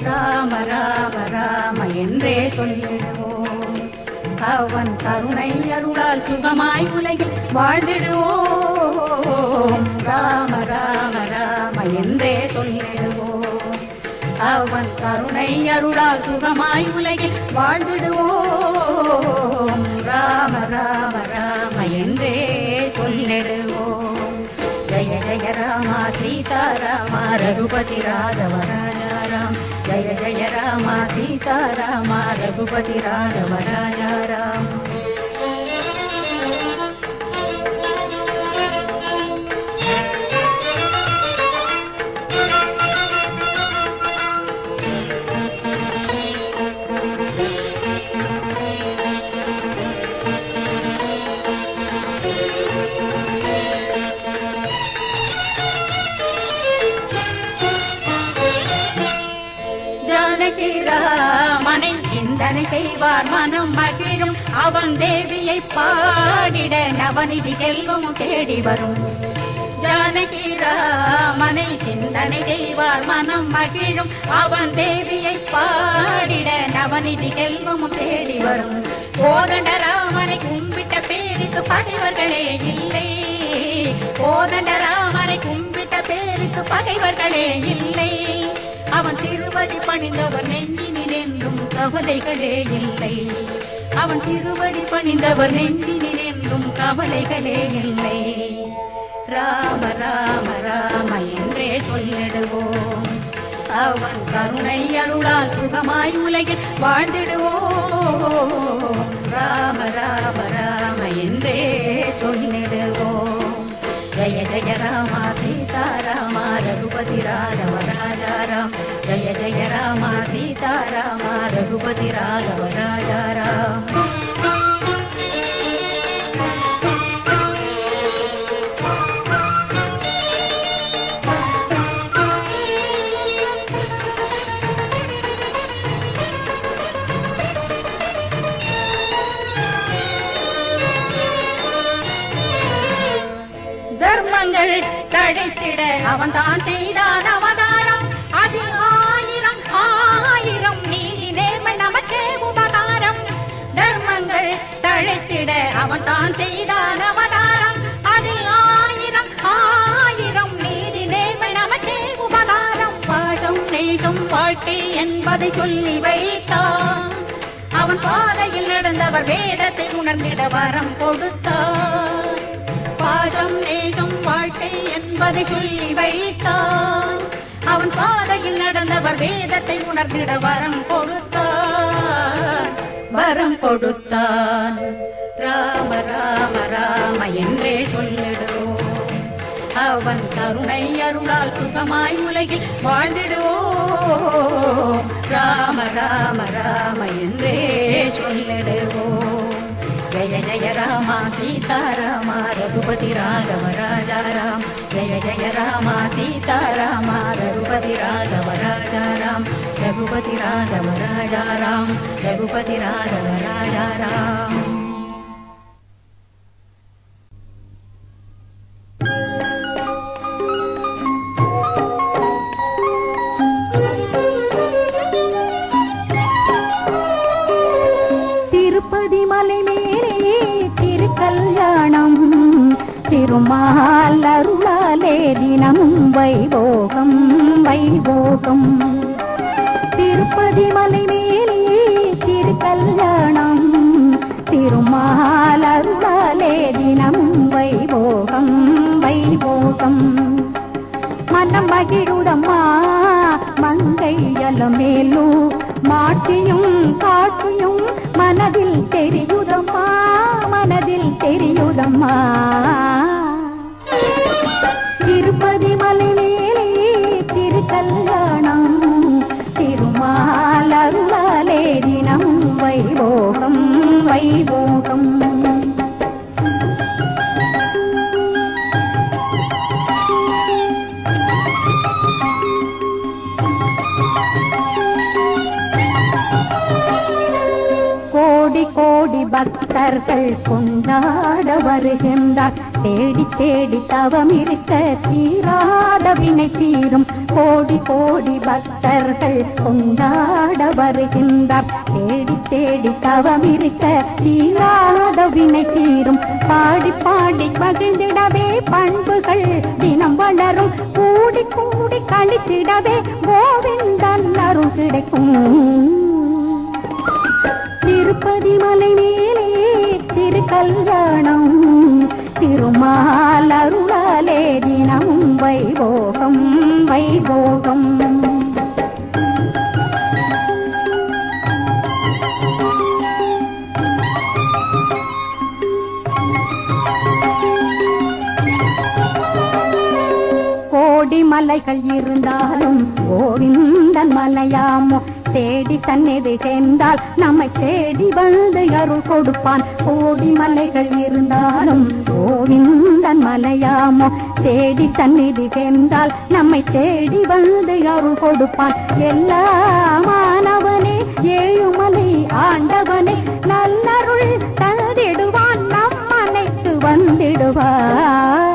ராம ராம ராம என்றே சொல்லிடுவோம் அவன் கருணை அருளால் சுகமாய் உலகில் வாழ்ந்திடுவோம் ராம ராம ராம என்றே சொல்லிடுவோம் அவன் கருணை அருளால் சுகமாய் உலகில் வாழ்ந்திடுவோம் ராம ராம ராம என்றே சொல்லிடுவோம் ஜய ஜய ராம சீதாராம ரகுபதி ராഘவ ராஜா ராம் ஜய ஜய ராம சீதாராம ரகுபதி ராഘவ ராஜா ராம் ஜானகி ராமனை சிந்தனை செய்வார் மனம் மகிழும் அவன் தேவியை பாடிட நவநிதி செல்வம் தேடி வரும் ஜானகி ராமனை சிந்தனை செய்வார் மனம் மகிழும் அவன் தேவியை பாடிட நவநிதி செல்வம் தேடி வரும் கோதண்ட ராமனை கும்பிட்ட பேருக்கு பகைவர்களே இல்லை கோதண்ட ராமனை கும்பிட்ட பேருக்கு பகைவர்களே இல்லை அவன் திருவடி பணிந்தவர் நெஞ்சினில் என்றும் கவலைகளே இல்லை அவன் திருவடி பணிந்தவர் நெஞ்சினில் என்றும் கவலைகளே இல்லை ராம ராம ராம என்றே சொல்லிடுவோம் அவன் கருணை அருளால் சுகமாய் உலகில் வாழ்ந்திடுவோம் ராம ராம ராம என்றே சொல்லிடுவோம் ஜய ஜய ராம சீதாராம ரகுபதி ராഘவ ராஜா ராம் ஜய ஜய ராம சீதாராம ரகுபதி ராഘவ ராஜா ராம் தர்மங்கள் தழைத்திட அவன் தான் செய்தான் அவதாரம் அது ஆயிரம் ஆயிரம் நீதி நேர்மை நமக்கே உபகாரம் தர்மங்கள் தழைத்திட அவன் தான் செய்தான் அவதாரம் அது ஆயிரம் ஆயிரம் நீதி நேர்மை நமக்கே உபகாரம் பாசம் நேசம் வாழ்க்கை என்பதை சொல்லி வைத்தான் அவன் பாதையில் நடந்தவர் வேதத்தை உணர்ந்திட வரம் கொடுத்தார் பாசம் நேசம் வாழ்க்கை என்பதை சொல்லி வைத்தான் அவன் பாதையில் நடந்தவர் வேதத்தை உணர்ந்திட வரம் கொடுத்தான் வரம் கொடுத்தான் ராம ராம ராம என்றே சொல்லிடுவோம் அவன் கருணை அருளால் சுகமாய் உலகில் வாழ்ந்திடுவோம் ராம ராம ராம என்றே சொல்லிடுவோம் ஜய ஜய ராம சீதாராம ரகுபதி ராഘவ ராஜா ராம் ஜய ஜய ராம சீதாராம ரகுபதி ராഘவ ராஜா ராம் ரகுபதி ராഘவ ராஜா ராம் ரகுபதி ராഘவ ராஜா ராம் திருப்பதி மலை மேலே திருக்கல்யாணம் திருமால் அருளாலே தினமும் வைபோகம் வைபோகம் திருப்பதி மலை மேலே திருக்கல்யாணம் திருமால் அருளாலே தினமும் வைபோகம் வைபோகம் மனம் மகிழுதம்மா மங்கை அலமேலு மாட்சியும் காட்சியும் மனதில் தெரியுதம்மா மனதில் தெரியுதம்மா திருப்பதி மலை மேலே திருக்கல்யாணம் திருமால் அருளாலே தினம் வைபோகம் வைபோகம் கோடி கோடி பக்தர்கள் கொண்டாட வருகின்றார் தேடி தேடி தவம் இருக்க தீராத வினை தீரும் கோடி கோடி பக்தர்கள் கொண்டாட வருகின்றார் தேடி தேடி தவம் இருக்க தீராத வினை தீரும் பாடி பாடி மகிழ்ந்திடவே பண்புகள் தினம் வளரும் கூடி கூடி கழித்திடவே கோவிந்தன் அருள் கிடைக்கும் திருப்பதி மலை மேலே திரு கல்யாணம் திருமால் அருளாலே தினம் வைபோகம் வைபோகம் கோடி மலைகள் இருந்தாலும் கோவிந்தன் மலையாமோ தேடி சந்நிதி சேர்ந்தால் நம்மை தேடி வந்து அருள் கொடுப்பான் கோடி மலைகள் இருந்தாலும் கோவிந்தன் மலையாமோ தேடி சந்நிதி சேர்ந்தால் நம்மை தேடி வந்து அருள் கொடுப்பான் எல்லா மாணவனே ஏழுமலை ஆண்டவனே நல்லருள் தந்திடுவான் நம் மனைக்கு வந்திடுவான்